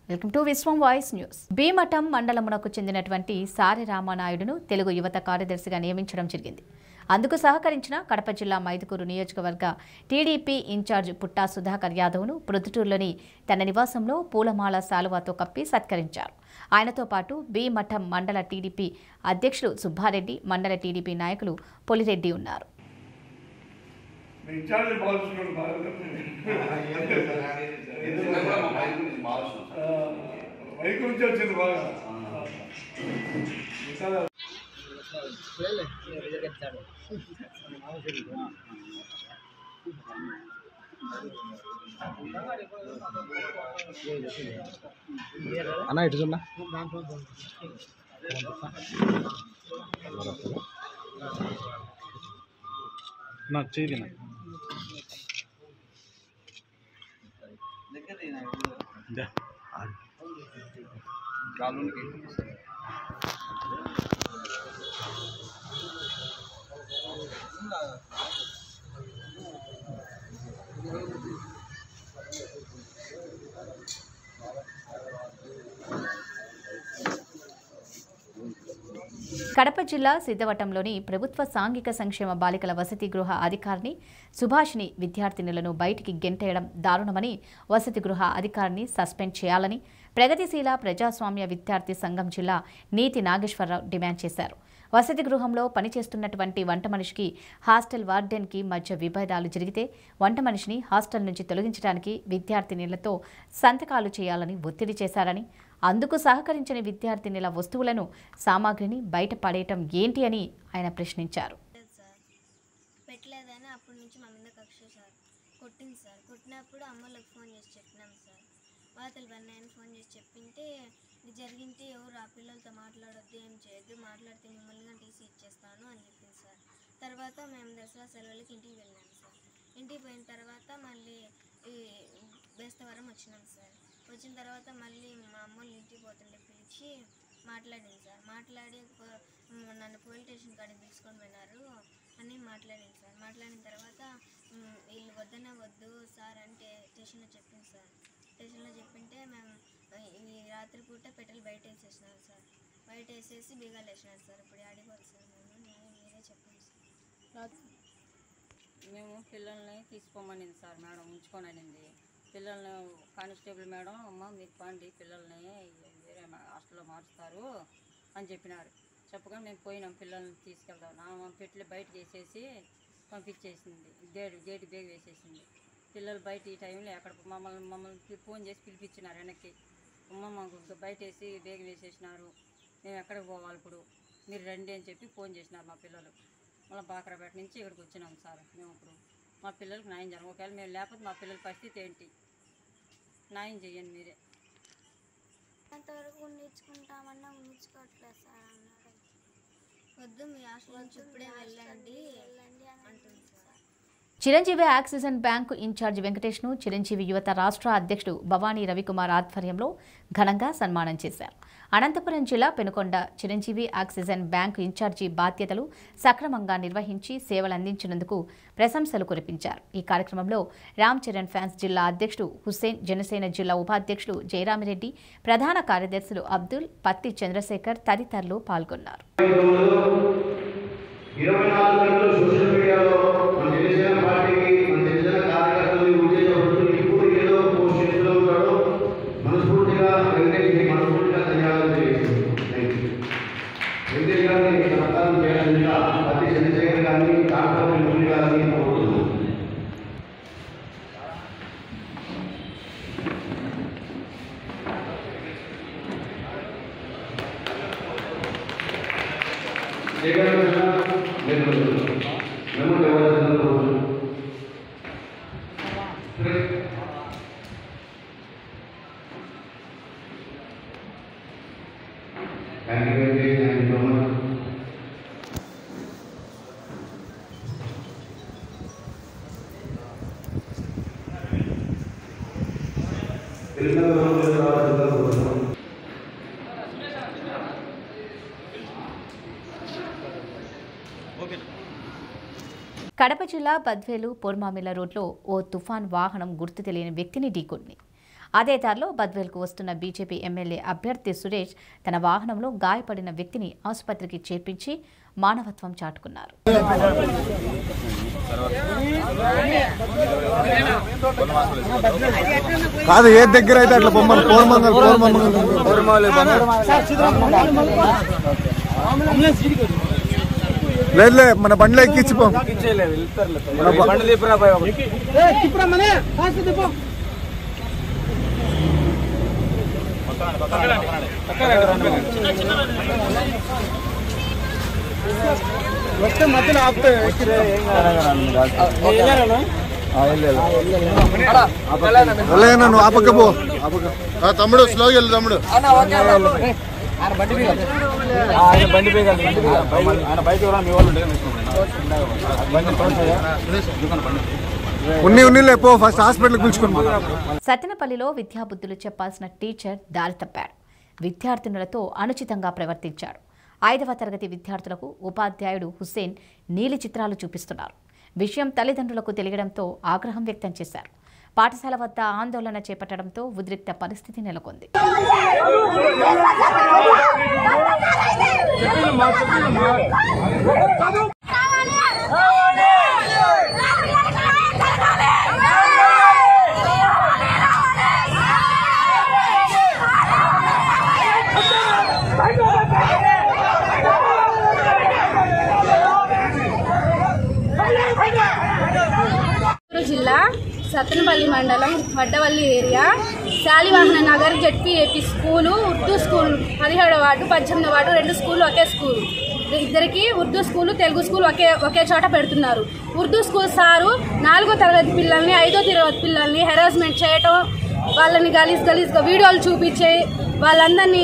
Welcome to Vishwam voice news Bhimatham మండలమునకు చెందినటువంటి సారి రామానాయుడును తెలుగు యువత కార్యదర్శిగా నియమించడం జరిగింది అందుకు సహకరించిన కడప జిల్లా మైదుకూరు నియోజకవర్గ టీడీపీ ఇన్ఛార్జ్ పుట్టా సుధాకర్ యాదవ్ను ప్రొద్దుటూరులోని తన నివాసంలో పూలమాల శాలువాతో కప్పి సత్కరించారు ఆయనతో పాటు బి మఠం మండల టీడీపీ అధ్యక్షులు సుబ్బారెడ్డి మండల టీడీపీ నాయకులు పొలిరెడ్డి ఉన్నారు మీ ఇన్ఛార్జ్ బాగుంటున్నాడు బాగా వైపు నుంచి వచ్చింది బాగా ఇంకా అన్న ఇటు చూడ నా చేయి నా కడప జిల్లా సిద్ధవటంలోని ప్రభుత్వ సాంఘిక సంక్షేమ బాలికల వసతి గృహ అధికారిని సుభాష్ని విద్యార్థినులను బయటికి గెంటేయడం దారుణమని వసతి గృహ అధికారిని సస్పెండ్ చేయాలని ప్రగతిశీల ప్రజాస్వామ్య విద్యార్థి సంఘం జిల్లా నీతి నాగేశ్వరరావు డిమాండ్ చేశారు వసతి గృహంలో పనిచేస్తున్నటువంటి వంట మనిషికి హాస్టల్ వార్డెన్కి మధ్య విభేదాలు జరిగితే వంట మనిషిని హాస్టల్ నుంచి తొలగించడానికి విద్యార్థినిలతో సంతకాలు చేయాలని ఒత్తిడి చేశారని అందుకు సహకరించని విద్యార్థినిల వస్తువులను సామాగ్రిని బయట పడేయటం ఏంటి అని ఆయన ప్రశ్నించారు పెట్టలేదు సార్ పెట్టలేదని అప్పటి నుంచి మా మీద కక్ష సార్ కొట్టింది సార్ కొట్టినప్పుడు అమ్మలకు ఫోన్ చేసి చెప్పినాం సార్ వాతలు బన్నాయని ఫోన్ చేసి చెప్పింటే ఇది జరిగింటే ఎవరు ఆ పిల్లలతో మాట్లాడొద్దు ఏం చేయొద్దు మాట్లాడితే మిమ్మల్ని టీసీ ఇచ్చేస్తాను అని చెప్పింది సార్ తర్వాత మేము దసరా సెలవులకి ఇంటికి వెళ్ళాం సార్ ఇంటికి పోయిన తర్వాత మళ్ళీ ఈ బేస్తవారం వచ్చినాం సార్ వచ్చిన తర్వాత మళ్ళీ మా అమ్మోళ్ళు ఇంటికి పోతుండే పిలిచి మాట్లాడింది సార్ మాట్లాడి పో- మ్, నన్ను పోలీస్ స్టేషన్ కాడికి తీసుకొని పోయినారు అని మాట్లాడింది సార్ మాట్లాడిన తర్వాత మ్, వీళ్ళు వద్దనే వద్దు సార్ అంటే స్టేషన్లో చెప్పింది సార్ స్టేషన్లో చెప్పింటే మేము ఆ, ఈ రాత్రి పూట పెట్రోల్ బయట వేసేసినాం సార్ బయట వేసేసి బీగాలు వేసినారు సార్ ఇప్పుడు ఆడిపోవాలి సార్ మేము న్యాయం మీరే చెప్పండి సార్ మేము పిల్లల్ని తీసుకోమనింది సార్ మేడం ఉంచుకొని అనింది పిల్లల్ని కానిస్టేబుల్ మేడం అమ్మ మీరు పండి పిల్లల్ని వేరే మా- హాస్టల్లో మారుస్తారు అని చెప్పినారు చెప్పగా మేము పోయినాం పిల్లల్ని తీసుకెళ్దాం నా పెట్టి బయటకు వేసేసి పంపించేసింది గేటు గేటు బేగ వేసేసింది పిల్లలు బయట ఈ టైంలో ఎక్కడ మమ్మల్ని మమ్మల్ని పి- ఫోన్ చేసి పిలిపించినారు వెనక్కి అమ్మ మాకు బయట వేసి బేగ వేసేసినారు మేము ఎక్కడికి పోవాలి ఇప్పుడు మీరు రండి అని చెప్పి ఫోన్ చేసినారు మా పిల్లలు మళ్ళీ బాకరాపేట నుంచి ఇక్కడికి వచ్చినాం సార్ మేము ఇప్పుడు మా పిల్లలకు న్యాయం చేయాలి ఒకవేళ మేము లేకపోతే మా పిల్లల పరిస్థితి ఏంటి న్యాయం చేయండి మీరే అంతవరకు ఉండించుకుంటామన్నా ఉండించుకోవట్లేదు సార్ అన్నారు వద్దు మీ హాస్టల్ నుంచి ఇప్పుడే వెళ్ళండి అంటుంది sir Chiranjeevi oxygen bank in charge వెంకటేష్ను చిరంజీవి యువత రాష్ట్ర అధ్యక్షుడు భవానీ రవికుమార్ ఆధ్వర్యంలో ఘనంగా సన్మానం చేశారు అనంతపురం జిల్లా Penukonda Chiranjeevi oxygen bank in charge బాధ్యతలు సక్రమంగా నిర్వహించి సేవలందించినందుకు ప్రశంసలు కురిపించారు ఈ కార్యక్రమంలో రామ్ చరణ్ ఫ్యాన్స్ జిల్లా అధ్యక్షుడు హుస్సేన్ జనసేన జిల్లా ఉపాధ్యక్షుడు జయరామిరెడ్డి ప్రధాన కార్యదర్శులు అబ్దుల్ పత్తి చంద్రశేఖర్ తదితరులు పాల్గొన్నారు ఇరవై నాలుగు గంటలు సోషల్ మీడియాలో మన జనసేన పార్టీకి మన జనసేన కార్యకర్తలు ఉద్యోగస్తులు ఇప్పుడు ఏదో పోస్ట్ చేస్తూ ఉంటాడు మనస్ఫూర్తిగా వెంకటేష్కి మనస్ఫూర్తిగా ధన్యవాదాలు తెలియజేస్తున్నాను థ్యాంక్ యూ వెంకటేష్ గారిని సత్కారం చేయాల్సిందిగా ప్రతి చంద్రశేఖర్ గారిని డాక్టర్ మురళి గారిని కోరుతున్నాను చేయగలిగిన నేను మెమరీ ఇవ్వాల్సిన రోజు thank you very thank you so much Telangana రావాల్సిన కోసం కడప జిల్లా బద్వేలు పోర్మామిల్ల రోడ్లో ఓ తుఫాన్ వాహనం గుర్తు తెలియని వ్యక్తిని ఢీకొంది అదే దారిలో బద్వేల్కు వస్తున్న బీజేపీ ఎమ్మెల్యే అభ్యర్థి సురేష్ తన వాహనంలో గాయపడిన వ్యక్తిని ఆసుపత్రికి చేర్పించి మానవత్వం చాటుకున్నారు కాదు ఏ దగ్గర అయితే అట్లా బొమ్మలు కోరమంగల్ కోరమంగల్ లేదులే మన బండిలో ఎక్కించిపో మన బ- వెళ్ళయ్యా, నువ్వు ఆ పక్క పో ఆ పక్క. ఆ, తమ్ముడు స్లోగా వెళ్ళు తమ్ముడు ఉన్ని ఉన్నిలే పో ఫస్ట్ హాస్పిటల్కి పిలుచుకుని సత్తెనపల్లిలో విద్యాబుద్ధులు చెప్పాల్సిన టీచర్ దారి తప్పాడు విద్యార్థినులతో అనుచితంగా ప్రవర్తించాడు ఐదవ తరగతి విద్యార్థులకు ఉపాధ్యాయుడు హుస్సేన్ నీలి చిత్రాలు చూపిస్తున్నారు విషయం తల్లిదండ్రులకు తెలియడంతో ఆగ్రహం వ్యక్తం చేశారు పాఠశాల వద్ద ఆందోళన చేపట్టడంతో ఉద్రిక్త పరిస్థితి నెలకొంది చిత్తూరు జిల్లా సత్తెనపల్లి మండలం Vaddavalli area Shalivahana Nagar ZP AP school Urdu school పదిహేడవ వార్డు పద్దెనిమిదవ వార్డు రెండు స్కూళ్ళు ఒకే స్కూల్ ఇద్దరికి ఉర్దూ స్కూలు తెలుగు స్కూల్ ఒకే ఒకే చోట పెడుతున్నారు ఉర్దూ స్కూల్ సారు నాలుగో తరగతి పిల్లల్ని ఐదో తరగతి పిల్లల్ని హెరాస్మెంట్ చేయటం వాళ్ళని గలీజ్ గలీజ్గా వీడియోలు చూపించి వాళ్ళందరినీ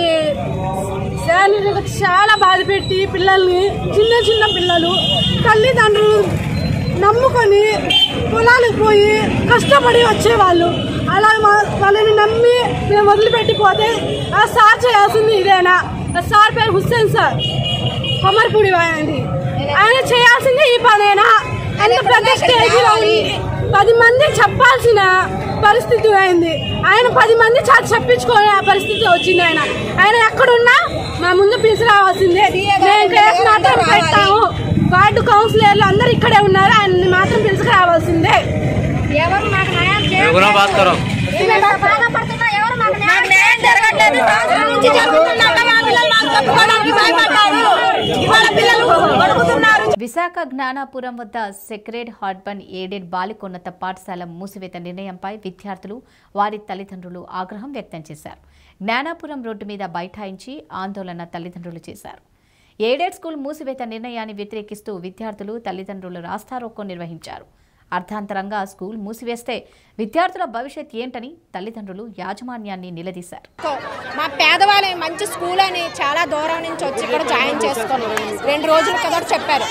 శారీరక చాలా బాధ పెట్టి పిల్లల్ని చిన్న చిన్న పిల్లలు తల్లిదండ్రులు నమ్ముకొని పొలాలకు పోయి కష్టపడి వచ్చేవాళ్ళు అలా మా- వాళ్ళని నమ్మి మేము వదిలిపెట్టిపోతే ఆ సార్ చేయాల్సింది ఇదేనా ఆ సార్ పేరు హుస్సేన్ సార్ కొమర్పూడి ఆయనది ఆయన చేయాల్సింది ఈ పనేనా ఎంత పెద్ద స్టేజ్లో ఉంది. పది మంది చెప్పాల్సిన పరిస్థితి అయింది ఆయన పది మంది చ- చెప్పించుకునే ఆ పరిస్థితి వచ్చింది ఆయన ఆయన ఎక్కడున్నా మా ముందు పిలిచి రావాల్సిందే మేము కేసు మాత్రం పెట్టాము వార్డు కౌన్సిలర్లు అందరూ ఇక్కడే ఉన్నారు ఆయన్ని మాత్రం పిలుచుకు రావాల్సిందే ఎవరు మాకు న్యాయం చేయట్లేదు. మేము బాధపడుతున్నా, ఎవరు మాకు న్యాయం జరగట్లేదు. సంవత్సరం నుంచి జరుగుతుందంట, మా పిల్లలు మాకు చెప్పుకోవడానికి భయపడ్డారు. ఇవాళ పిల్లలు గడుపుతున్నారు విశాఖ జ్ఞానాపురం వద్ద సెక్రెడ్ హార్బన్ ఎయిడెడ్ బాలికోన్నత పాఠశాల మూసివేత నిర్ణయంపై విద్యార్థులు వారి తల్లిదండ్రులు ఆగ్రహం వ్యక్తం చేశారు జ్ఞానాపురం రోడ్డు మీద బైఠాయించి ఆందోళన తల్లిదండ్రులు చేశారు ఎయిడెడ్ స్కూల్ మూసివేత నిర్ణయాన్ని వ్యతిరేకిస్తూ విద్యార్థులు తల్లిదండ్రులు రాస్తారోకో నిర్వహించారు అర్ధాంతరంగా స్కూల్ మూసివేస్తే విద్యార్థుల భవిష్యత్ ఏంటని తల్లిదండ్రులు యాజమాన్యాన్ని నిలదీశారు మా పేదవాళ్ళ మంచి స్కూల్ అని చాలా దూరం నుంచి వచ్చి ఇక్కడ జాయిన్ చేసుకుని రెండు రోజుల కదా చెప్పారు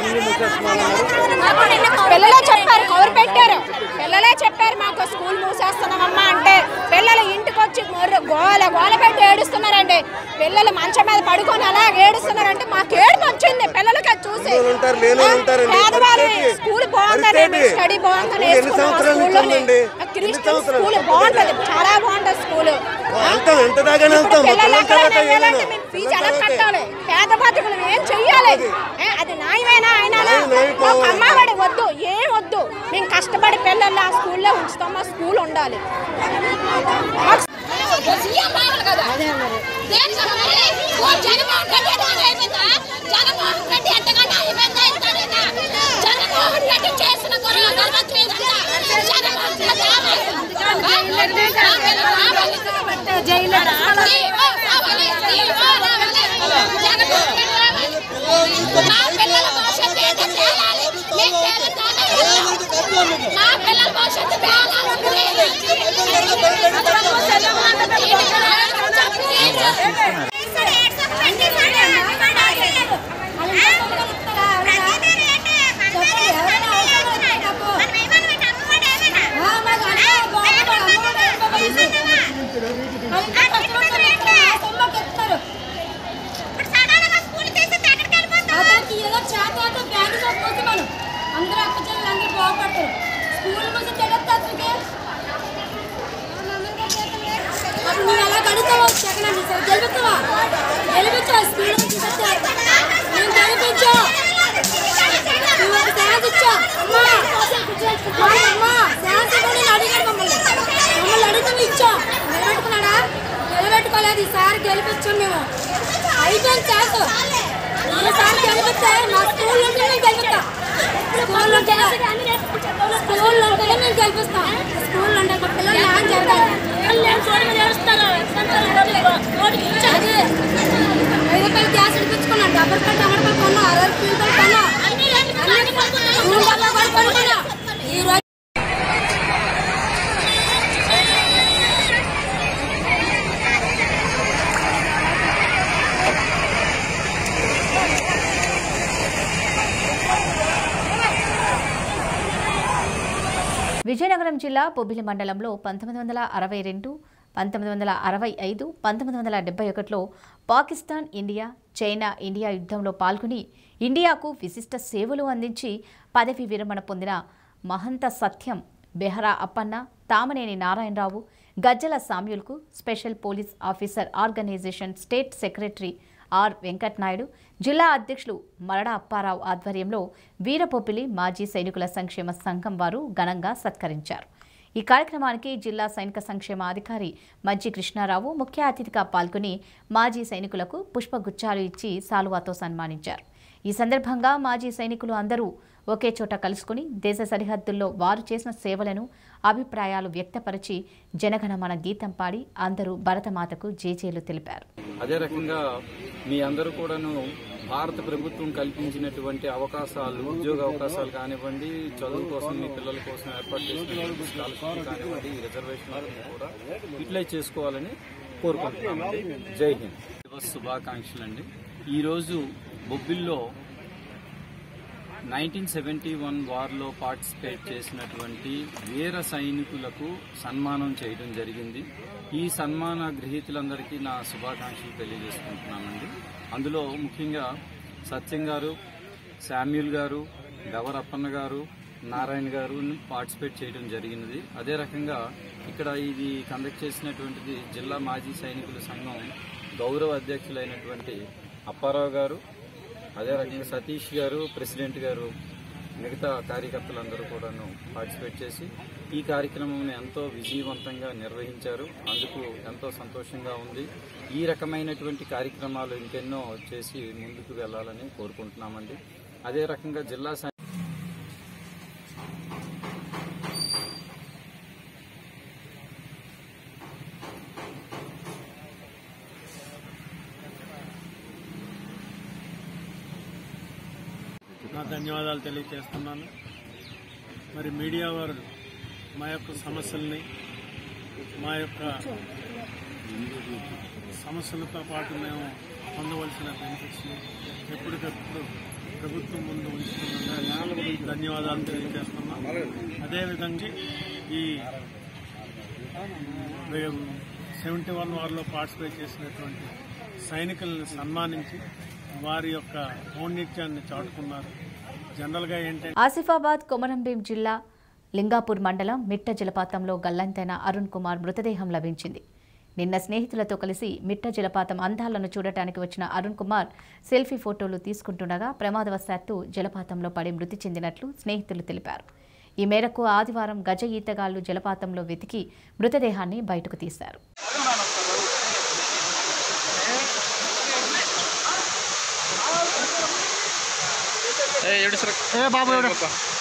పిల్లలే చెప్పారు కవర్ పెట్టారు పిల్లలే చెప్పారు మాకు స్కూల్ మూసేస్తున్నామమ్మా అంటే పిల్లలు ఇంటికి వచ్చి మొర్రు గోల గోల పెట్టి ఏడుస్తున్నారండి పిల్లలు మంచం మీద పడుకొని అలా ఏడుస్తున్నారంటే మాకు ఏడుపు వచ్చింది పిల్లలకి అది చూసి పేదవాళ్ళు స్కూల్ బాగుందని స్టడీ బాగుందని వేసుకున్నాం ఆ స్కూల్లోని. ఆ క్రిస్టియన్ స్కూల్ బాగుంటది చాలా బాగుంటది స్కూల్ ఎంత దాకానే వెళ్తాం. మా పిల్లలు పిల్లల ఎక్కడైనా తర్వాత వెళ్ళాలంటే ఏదైనా. మేము ఫీజు ఎలా కట్టాలి పేద బతుకులు ఏం చెయ్యాలి ఏ, అది న్యాయమేనా అయినా మాకు అమ్మఒడి వద్దు ఏం వద్దు మేము కష్టపడి పిల్లల్ని ఆ స్కూల్లో ఉంచుతాం ఆ స్కూల్ ఉండాలి మాకు సీఎం రావాలి కదా దేనికి మరి? ఓ జగన్మోహన్ రెడ్డి ఎలాగ అయిపోయిందా? జగన్మోహన్ రెడ్డి ఎంతకన్నా అయిపోయిందా ఇస్తాడైనా? జగన్మోహన్ రెడ్డి చేసిన గొడవ గర్భవతి మీదంతా జగన్మోహన్ రెడ్డి రావాలి. జీవో రావాలి, జీవో రావాలి. జగన్మోహన్ రెడ్డి రావాలి. మా పిల్లల భవిష్యత్తు ఏంటో తేలాలి. మేము తేలుతానే ఉన్నాం. మా పిల్లల భవిష్యత్తు తేలాలి గెలుపుతావా జగన్ సార్ గెలుపుతావా గెలిపించావా స్పీడ్ నేను గెలిపించా నువ్వు ఒక ఛాన్స్ ఇచ్చా అమ్మా అమ్మా ఛాన్స్ ఇవ్వండి అడిగాడు మమ్మల్ని మమ్మల్ని అడుగుతూ ఇచ్చా నిలబెట్టుకున్నాడా నిలబెట్టుకోలేదు ఈసారి గెలిపించాం మేము అయిపోయింది ఛాన్స్ ఈసారి గెలిపిస్తే మా స్కూల్ నుండి మేము గెలుపుతాం స్కూల్ ఉంటే స్కూల్ ఉంటేనే మేము గెలిపిస్తాం స్కూల్ ఉంటే మా పిల్లలు న్యాయం జరగాలి అదే ఐదు రూపాయలు గ్యాస్ ఇప్పించుకున్నాను డబ్బులు రూపాయలు టమాటా కొన్నా అరవై రూపాయలు కొన్నా నూనె డబ్బా కూడా కొనుక్కున్నా ఈ రోజు విజయనగరం జిల్లా బొబ్బిలి మండలంలో పంతొమ్మిది వందల అరవై రెండు పంతొమ్మిది వందల అరవై ఐదు పంతొమ్మిది వందల డెబ్బై ఒకటిలో పాకిస్తాన్ ఇండియా చైనా ఇండియా యుద్ధంలో పాల్గొని ఇండియాకు విశిష్ట సేవలు అందించి పదవి విరమణ పొందిన మహంత సత్యం బెహరా అప్పన్న తామనేని నారాయణరావు గజ్జల సామ్యుల్కు special police officer organisation state secretary R Venkatnaidu జిల్లా అధ్యక్షులు మరడా అప్పారావు ఆధ్వర్యంలో వీరపొప్పిలి మాజీ సైనికుల సంక్షేమ సంఘం వారు ఘనంగా సత్కరించారు ఈ కార్యక్రమానికి జిల్లా సైనిక సంక్షేమ అధికారి మజ్జి కృష్ణారావు ముఖ్య అతిథిగా పాల్గొని మాజీ సైనికులకు పుష్పగుచ్చాలు ఇచ్చి సాలువాతో సన్మానించారు ఈ సందర్భంగా మాజీ సైనికులు అందరూ ఒకే చోట కలుసుకుని దేశ సరిహద్దుల్లో వారు చేసిన సేవలను అభిప్రాయాలు వ్యక్తపరిచి జనగణమన గీతం పాడి అందరూ భరతమాతకు జేజేలు తెలిపారు అదే రకంగా మీ అందరూ కూడాను భారత ప్రభుత్వం కల్పించినటువంటి అవకాశాలు ఉద్యోగ అవకాశాలు కానివ్వండి చదువు కోసం మీ పిల్లల కోసం ఏర్పాటు చేసినటువంటి స్కాలర్షిప్ కానివ్వండి ఈ రిజర్వేషన్ కూడా యూటిలైజ్ చేసుకోవాలని కోరుకుంటున్నామండి జై హింద్ దివస్ శుభాకాంక్షలు అండి ఈరోజు బొబ్బిల్లో నైన్టీన్ సెవెంటీ వన్ వార్లో పార్టిసిపేట్ చేసినటువంటి వీర సైనికులకు సన్మానం చేయడం జరిగింది ఈ సన్మాన గ్రహీతలందరికీ నా శుభాకాంక్షలు తెలియజేసుకుంటున్నానండి అందులో ముఖ్యంగా సత్యం గారు శామ్యుల్ గారు గవరప్పన్న గారు నారాయణ గారు పార్టిసిపేట్ చేయడం జరిగినది అదే రకంగా ఇక్కడ ఇది కండక్ట్ చేసినటువంటిది జిల్లా మాజీ సైనికుల సంఘం గౌరవ అధ్యక్షులైనటువంటి అప్పారావు గారు అదే రకంగా సతీష్ గారు ప్రెసిడెంట్ గారు మిగతా కార్యకర్తలందరూ కూడాను పార్టిసిపేట్ చేసి ఈ కార్యక్రమం ఎంతో విజయవంతంగా నిర్వహించారు అందుకు ఎంతో సంతోషంగా ఉంది ఈ రకమైనటువంటి కార్యక్రమాలు ఇంకెన్నో చేసి ముందుకు వెళ్ళాలని కోరుకుంటున్నామండి అదే రకంగా జిల్లా సై- నా ధన్యవాదాలు తెలియజేస్తున్నాను మరి మీడియా వారు మా యొక్క సమస్యల్ని మా యొక్క సమస్యలతో పాటు మేము పొందవలసిన బెనిఫిట్స్ని ఎప్పటికప్పుడు ప్రభుత్వం ముందు ఉంచుతున్నందుకు ధన్యవాదాలు తెలియజేస్తున్నాం అదేవిధంగా ఈ సెవెంటీ వన్ వార్లో పార్టిసిపేట్ చేసినటువంటి సైనికులను సన్మానించి వారి యొక్క ఔన్నిత్యాన్ని చాటుకున్నారు జనరల్గా ఏంటంటే ఆసిఫాబాద్ కొమరంభీం జిల్లా లింగాపూర్ మండలం మిట్ట జలపాతంలో గల్లంతైన అరుణ్ కుమార్ మృతదేహం లభించింది నిన్న స్నేహితులతో కలిసి మిట్ట జలపాతం అందాలను చూడటానికి వచ్చిన అరుణ్ కుమార్ సెల్ఫీ ఫోటోలు తీసుకుంటుండగా ప్రమాదవశాత్తు జలపాతంలో పడి మృతి చెందినట్లు స్నేహితులు తెలిపారు ఈ మేరకు ఆదివారం గజ ఈతగాళ్లు జలపాతంలో వెతికి మృతదేహాన్ని బయటకు తీశారు ఏ బాబు ఎవడు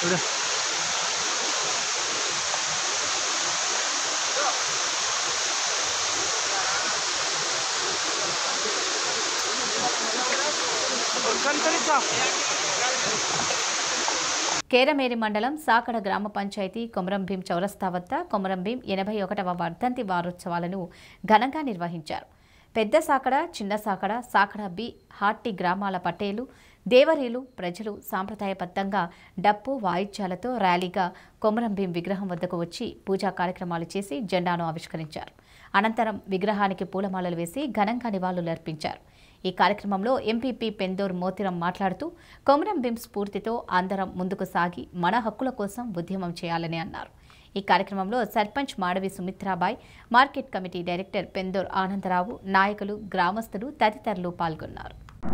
కేరమేరి మండలం సాకడ గ్రామ పంచాయతీ కొమరంభీం చౌరస్తా వద్ద కొమరంభీం ఎనభై ఒకటవ వర్ధంతి వారోత్సవాలను ఘనంగా నిర్వహించారు పెద్ద సాకడ చిన్న సాకడ సాకడ బి హాట్టి గ్రామాల పటేలు దేవరీలు ప్రజలు సాంప్రదాయబద్ధంగా డప్పు వాయిద్యాలతో ర్యాలీగా కొమరంభీం విగ్రహం వద్దకు వచ్చి పూజా కార్యక్రమాలు చేసి జెండాను ఆవిష్కరించారు అనంతరం విగ్రహానికి పూలమాలలు వేసి ఘనంగా నివాళులర్పించారు ఈ కార్యక్రమంలో ఎంపీపీ పెందోర్ మోతిరం మాట్లాడుతూ కొమరం భీం స్ఫూర్తితో అందరం ముందుకు సాగి మన హక్కుల కోసం ఉద్యమం చేయాలని అన్నారు ఈ కార్యక్రమంలో sarpanch Madavi Sumitrabai market committee director Pendor Anandarao నాయకులు గ్రామస్తులు తదితరులు పాల్గొన్నారు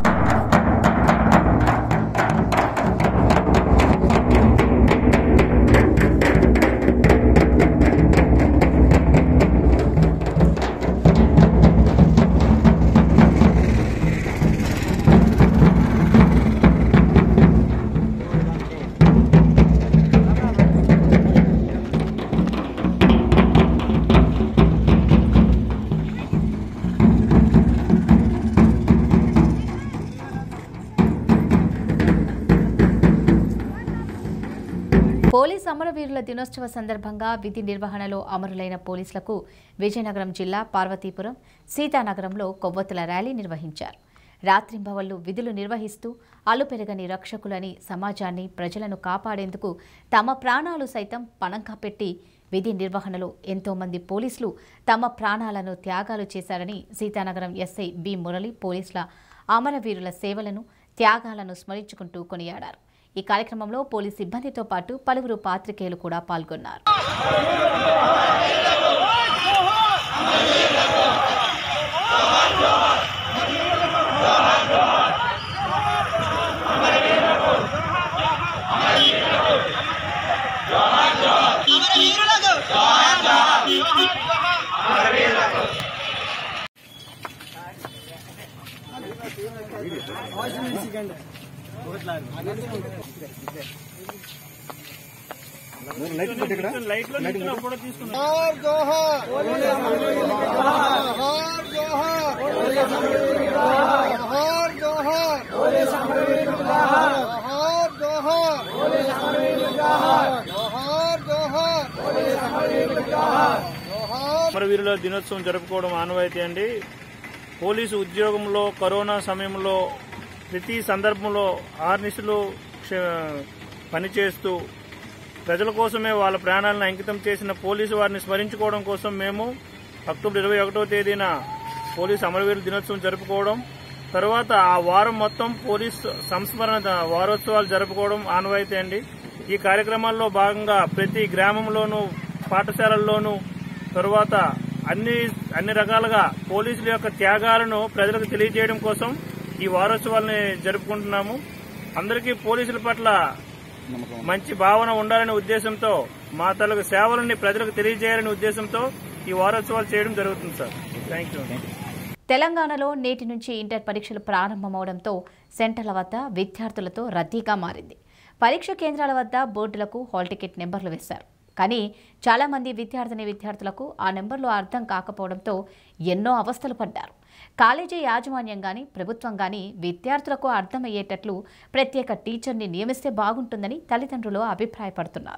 పోలీస్ అమరవీరుల దినోత్సవ సందర్భంగా విధి నిర్వహణలో అమరులైన పోలీసులకు విజయనగరం జిల్లా పార్వతీపురం సీతానగరంలో కొవ్వొత్తుల ర్యాలీ నిర్వహించారు రాత్రింబవళ్లు విధులు నిర్వహిస్తూ అలుపెరగని రక్షకులని సమాజాన్ని ప్రజలను కాపాడేందుకు తమ ప్రాణాలు సైతం పణంగా పెట్టి విధి నిర్వహణలో ఎంతోమంది పోలీసులు తమ ప్రాణాలను త్యాగాలు చేశారని సీతానగరం ఎస్ఐ బి మురళి పోలీసుల అమరవీరుల సేవలను త్యాగాలను స్మరించుకుంటూ కొనియాడారు ఈ కార్యక్రమంలో పోలీస్ సిబ్బందితో పాటు పలువురు పాత్రికేయులు కూడా పాల్గొన్నారు లైట్లో నిల్చున్నా ఫోటో తీసుకున్నా జోహార్ జోహార్ జోహార్ జోహార్ జోహార్ జోహార్ జోహార్ జోహార్ అమరవీరుల దినోత్సవం జరుపుకోవడం ఆనవాయితీ అండి పోలీసు ఉద్యోగంలో కరోనా సమయంలో ప్రతి సందర్భంలో ఆర్నిసులు పనిచేస్తూ ప్రజల కోసమే వాళ్ళ ప్రాణాలను అంకితం చేసిన పోలీసు వారిని స్మరించుకోవడం కోసం మేము అక్టోబర్ ఇరవై ఒకటో తేదీన పోలీసు అమరవీరుల దినోత్సవం జరుపుకోవడం తర్వాత ఆ వారం మొత్తం పోలీస్ సంస్మరణ ద- వారోత్సవాలు జరుపుకోవడం ఆనవాయితీ అండి ఈ కార్యక్రమాల్లో భాగంగా ప్రతి గ్రామంలోనూ పాఠశాలల్లోనూ తరువాత అన్ని అన్ని రకాలుగా పోలీసుల యొక్క త్యాగాలను ప్రజలకు తెలియజేయడం కోసం ఈ వారోత్సవాల్ని జరుపుకుంటున్నాము అందరికీ పోలీసుల పట్ల మంచి భావన ఉండాలనే ఉద్దేశంతో మా తలకు సేవలని ప్రజలకు తెలియజేయాలనే ఉద్దేశంతో ఈ వారోత్సవాలు చేయడం జరుగుతుంది సార్ థ్యాంక్ యూ తెలంగాణలో నేటి నుంచి ఇంటర్ పరీక్షలు ప్రారంభమవడంతో సెంటర్ల వద్ద విద్యార్థులతో రద్దీగా మారింది పరీక్ష కేంద్రాల వద్ద బోర్డులకు హాల్ టికెట్ నెంబర్లు వేశారు కానీ చాలామంది విద్యార్థిని విద్యార్థులకు ఆ నెంబర్లు అర్థం కాకపోవడంతో ఎన్నో అవస్థలు పడ్డారు కాలేజీ యాజమాన్యం కానీ ప్రభుత్వం కానీ విద్యార్థులకు అర్థమయ్యేటట్లు ప్రత్యేక టీచర్ని నియమిస్తే బాగుంటుందని తల్లిదండ్రులు అభిప్రాయపడుతున్నారు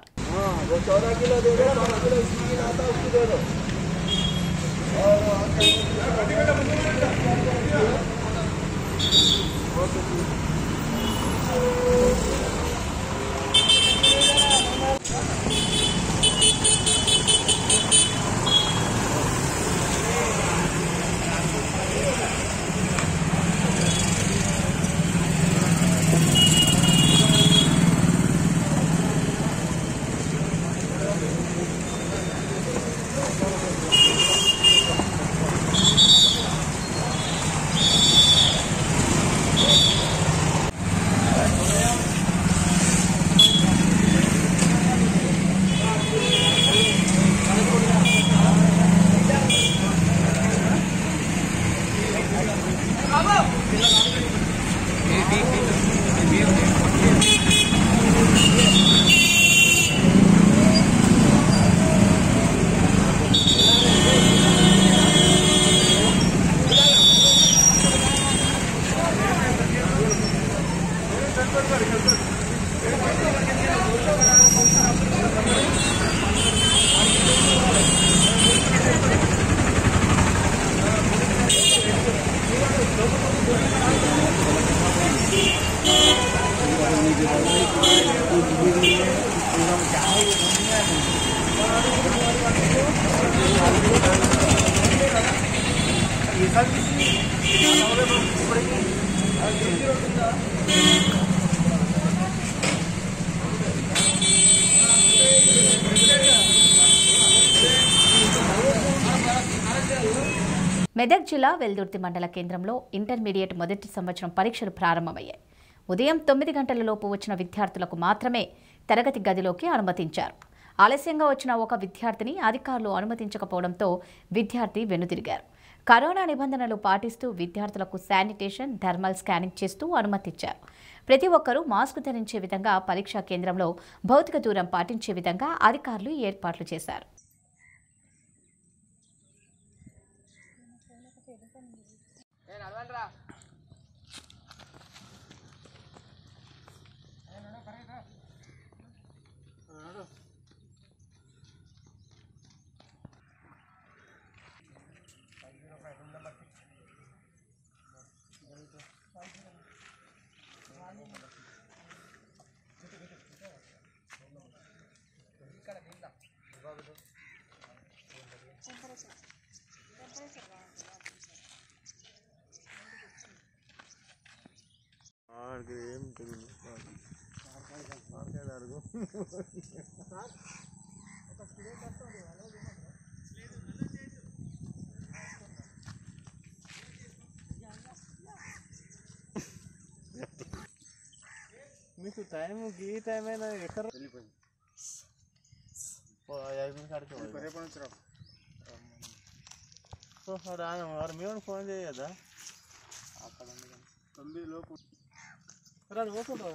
మెదక్ జిల్లా వెల్దుర్తి మండల కేంద్రంలో ఇంటర్మీడియట్ మొదటి సంవత్సరం పరీక్షలు ప్రారంభమయ్యాయి ఉదయం తొమ్మిది గంటలలోపు వచ్చిన విద్యార్థులకు మాత్రమే తరగతి గదిలోకి అనుమతించారు ఆలస్యంగా వచ్చిన ఒక విద్యార్థిని అధికారులు అనుమతించకపోవడంతో విద్యార్థి వెనుతిరిగారు కరోనా నిబంధనలు పాటిస్తూ విద్యార్థులకు శానిటేషన్ థర్మల్ స్కానింగ్ చేస్తూ అనుమతిచ్చారు ప్రతి ఒక్కరూ మాస్క్ ధరించే విధంగా పరీక్షా కేంద్రంలో భౌతిక దూరం పాటించే విధంగా అధికారులు ఏర్పాట్లు చేశారు ఏం తెలియదు మీకు టైం ఈ టైం అయినా ఎక్కడ వెళ్ళిపోయింది ఐదు నిమిషం అడిగి రేపు నుంచి రాను వారు మేము ఫోన్ చేయదా అక్కడ తొమ్మిది లోపు రాడు పోతుందా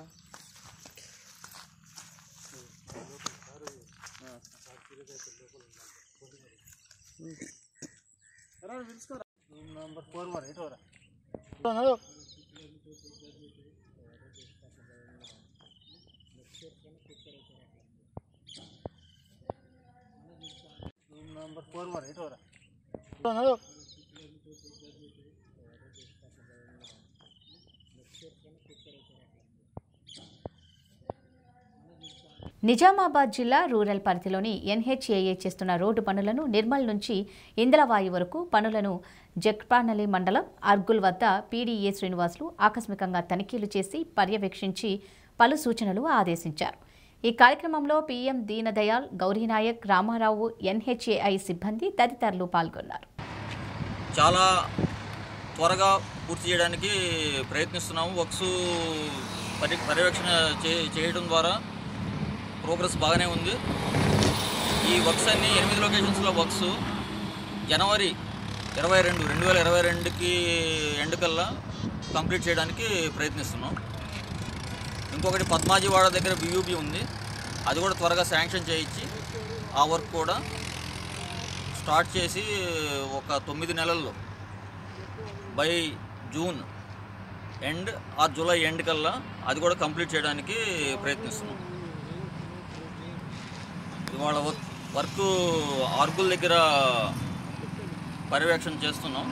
రాడు పిలుచుకోరా రూమ్ నంబర్ ఫోర్ మరి ఇటు రా నడు. రూమ్ నంబర్ ఫోర్ మరి ఇటు రా నడు. నిజామాబాద్ జిల్లా రూరల్ పరిధిలోని ఎన్హెచ్ఏఏ చేస్తున్న రోడ్డు పనులను నిర్మల్ నుంచి ఇంద్రవాయి వరకు పనులను జక్పానలి మండలం అర్గుల్ వద్ద పీడీఏ శ్రీనివాసులు ఆకస్మికంగా తనిఖీలు చేసి పర్యవేక్షించి పలు సూచనలు ఆదేశించారు ఈ కార్యక్రమంలో పీఎం దీనదయాల్ గౌరీనాయక్ రామారావు ఎన్హెచ్ఏఐ సిబ్బంది తదితరులు పాల్గొన్నారు చాలా త్వరగా పూర్తి చేయడానికి ప్రయత్నిస్తున్నాము వర్క్స్ పరి పర్యవేక్షణ చే చేయడం ద్వారా ప్రోగ్రెస్ బాగానే ఉంది ఈ వర్క్స్ అన్ని ఎనిమిది లొకేషన్స్లో వర్క్స్ జనవరి ఇరవై రెండు రెండు వేల ఇరవై రెండుకి ఎండ్ కల్లా కంప్లీట్ చేయడానికి ప్రయత్నిస్తున్నాం ఇంకొకటి పద్మాజీవాడ దగ్గర బియూబీ ఉంది అది కూడా త్వరగా శాంక్షన్ చేయించి ఆ వర్క్ కూడా స్టార్ట్ చేసి ఒక తొమ్మిది నెలల్లో by June end or July end కల్లా అది కూడా కంప్లీట్ చేయడానికి ప్రయత్నిస్తున్నాం ఇవాళ వర్క్ వర్క్ ఆర్గుల్ దగ్గర పర్యవేక్షణ చేస్తున్నాం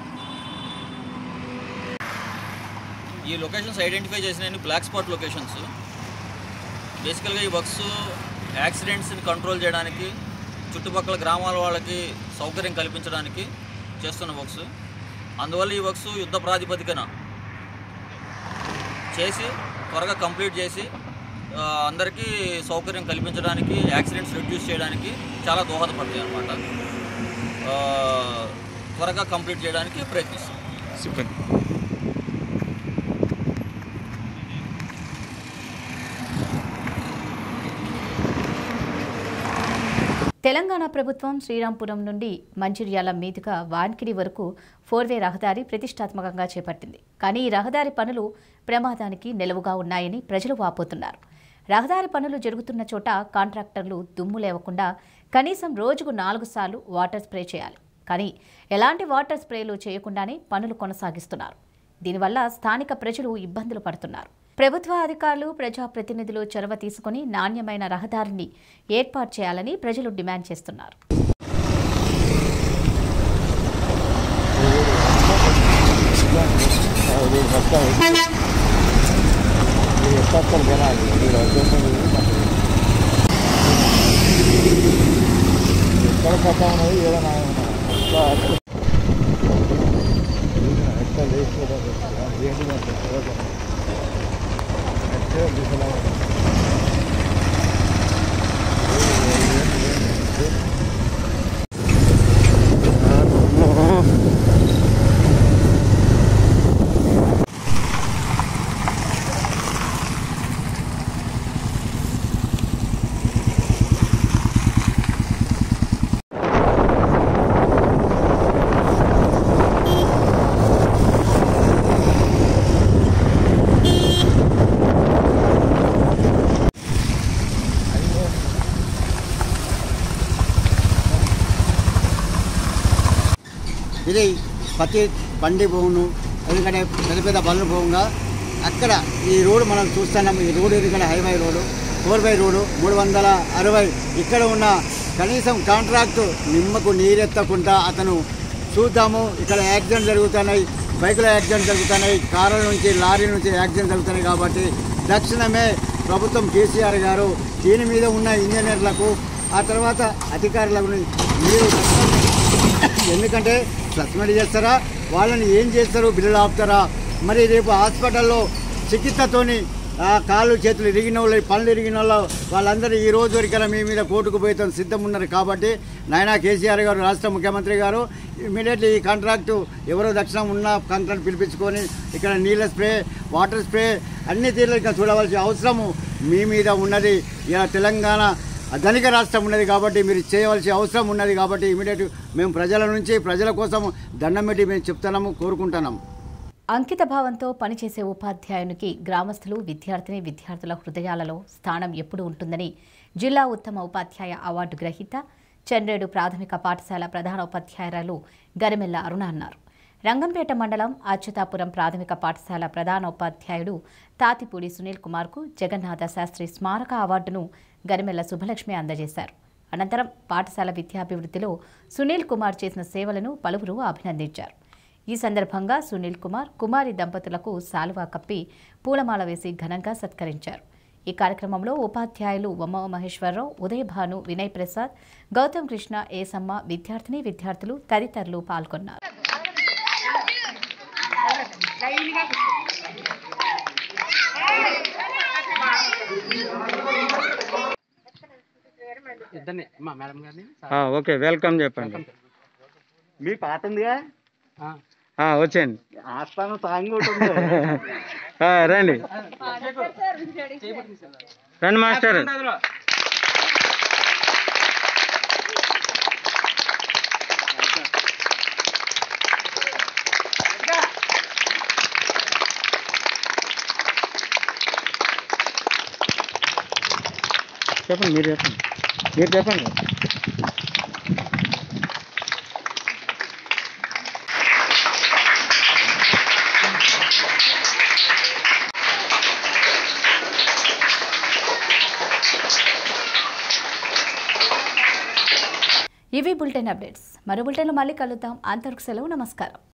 ఈ లొకేషన్స్ ఐడెంటిఫై చేసిన బ్లాక్ స్పాట్ లొకేషన్స్ బేసికల్గా ఈ వర్క్స్ యాక్సిడెంట్స్ని కంట్రోల్ చేయడానికి చుట్టుపక్కల గ్రామాల వాళ్ళకి సౌకర్యం కల్పించడానికి చేస్తున్న వర్క్స్ అందువల్ల ఈ వర్క్స్ యుద్ధ ప్రాతిపదికన చేసి త్వరగా కంప్లీట్ చేసి ఆ, అందరికీ సౌకర్యం కల్పించడానికి యాక్సిడెంట్స్ రిడ్యూస్ చేయడానికి చాలా దోహదపడతాయి అన్నమాట ఆ, త్వరగా కంప్లీట్ చేయడానికి ప్రయత్నిస్తాం తెలంగాణ ప్రభుత్వం శ్రీరాంపురం నుండి మంచిర్యాల మీదుగా వాన్కిడి వరకు ఫోర్వే రహదారి ప్రతిష్టాత్మకంగా చేపట్టింది కానీ ఈ రహదారి పనులు ప్రమాదానికి నిలవుగా ఉన్నాయని ప్రజలు వాపోతున్నారు రహదారి పనులు జరుగుతున్న చోట కాంట్రాక్టర్లు దుమ్ము లేవకుండా కనీసం రోజుకు నాలుగు సార్లు వాటర్ స్ప్రే చేయాలి కానీ ఎలాంటి వాటర్ స్ప్రేలు చేయకుండానే పనులు కొనసాగిస్తున్నారు దీనివల్ల స్థానిక ప్రజలు ఇబ్బందులు పడుతున్నారు ప్రభుత్వ అధికారులు ప్రజాప్రతినిధులు చొరవ తీసుకుని నాణ్యమైన రహదారిని ఏర్పాటు చేయాలని ప్రజలు డిమాండ్ చేస్తున్నారు ఎక్కడ పక్క ఉన్నది ఏదైనా ఎక్కడ లేచిపోతుంది ఏంటి ఇది ప్రతి బండి పోవును ఎందుకంటే పెద్ద పెద్ద బండ్లు పోవుగా అక్కడ ఈ రోడ్డు మనం చూస్తున్నాం ఈ రోడ్డు ఎందుకంటే highway road four by road మూడు వందల అరవై ఇక్కడ ఉన్న కనీసం కాంట్రాక్ట్ నిమ్మకు నీరెత్తకుండా అతను చూద్దాము ఇక్కడ యాక్సిడెంట్ జరుగుతున్నాయి బైకుల యాక్సిడెంట్ జరుగుతున్నాయి కార్ల నుంచి లారీ నుంచి యాక్సిడెంట్ జరుగుతున్నాయి కాబట్టి తక్షణమే ప్రభుత్వం కేసీఆర్ గారు దీని మీద ఉన్న ఇంజనీర్లకు ఆ తర్వాత అధికారులకు మీరు ఎందుకంటే సస్పెండ్ చేస్తారా వాళ్ళని ఏం చేస్తారు బిల్లులు ఆపుతారా మరి రేపు హాస్పిటల్లో చికిత్సతోని ఆ కాళ్ళు చేతులు ఇరిగిన వాళ్ళు పనులు ఇరిగిన వాళ్ళు వాళ్ళందరూ ఈ రోజు వరకైనా మీ మీద కోర్టుకు పోయితే సిద్ధం ఉన్నారు కాబట్టి నాయనా కేసీఆర్ గారు రాష్ట్ర ముఖ్యమంత్రి గారు ఇమీడియట్లీ ఈ కాంట్రాక్టు ఎవరో దక్షిణం ఉన్న కాంట్రాక్ట్ పిలిపించుకొని ఇక్కడ నీళ్ళ స్ప్రే వాటర్ స్ప్రే అన్ని తీరులు ఇక్కడ చూడవలసిన అవసరము మీ మీద ఉన్నది ఇలా తెలంగాణ ధనిక రాష్ట్రం ఉన్నది కాబట్టి మీరు చేయవలసిన అవసరం ఉన్నది కాబట్టి ఇమీడియట్ మేము ప్రజల నుంచి ప్రజల కోసం దండం పెట్టి మేము చెప్తున్నాము కోరుకుంటున్నాము అంకిత భావంతో పనిచేసే ఉపాధ్యాయునికి గ్రామస్తులు విద్యార్థిని విద్యార్థుల హృదయాలలో స్థానం ఎప్పుడు ఉంటుందని జిల్లా ఉత్తమ ఉపాధ్యాయ అవార్డు గ్రహీత చంద్రేడు ప్రాథమిక పాఠశాల ప్రధాన ఉపాధ్యాయురాలు గరిమెల్ల అరుణ అన్నారు రంగంపేట మండలం అచ్యుతాపురం ప్రాథమిక పాఠశాల ప్రధాన ఉపాధ్యాయుడు తాతిపూడి సునీల్ కుమార్కు జగన్నాథ శాస్త్రి స్మారక అవార్డును గరిమెల్ల శుభలక్ష్మి అందజేశారు అనంతరం పాఠశాల విద్యాభివృద్ధిలో సునీల్ కుమార్ చేసిన సేవలను పలువురు అభినందించారు ఈ సందర్భంగా సునీల్ కుమార్ కుమారి దంపతులకు శాలువా కప్పి పూలమాల వేసి ఘనంగా సత్కరించారు ఈ కార్యక్రమంలో ఉపాధ్యాయులు ఉమ మహేశ్వరరావు ఉదయ్ భాను వినయ్ ప్రసాద్ గౌతమ్ కృష్ణ ఏసమ్మ విద్యార్థిని విద్యార్థులు తదితరులు పాల్గొన్నారు ఇద్దరిని మా మేడం గారిని ఆ, ఓకే వెల్కమ్ చెప్పండి మీ పాట ఉందిగా ఆ, వచ్చేయండి ఆస్థానం సాంగ్ ఒకటి ఉంది ఆ, రండి రండి మాస్టర్ చెప్పండి మీరు చెప్పండి మీరు చెప్పండి ఇవి బులెటిన్ అప్డేట్స్ మరో బులెటిన్లో మళ్ళీ కలుద్దాం అంతవరకు సెలవు నమస్కారం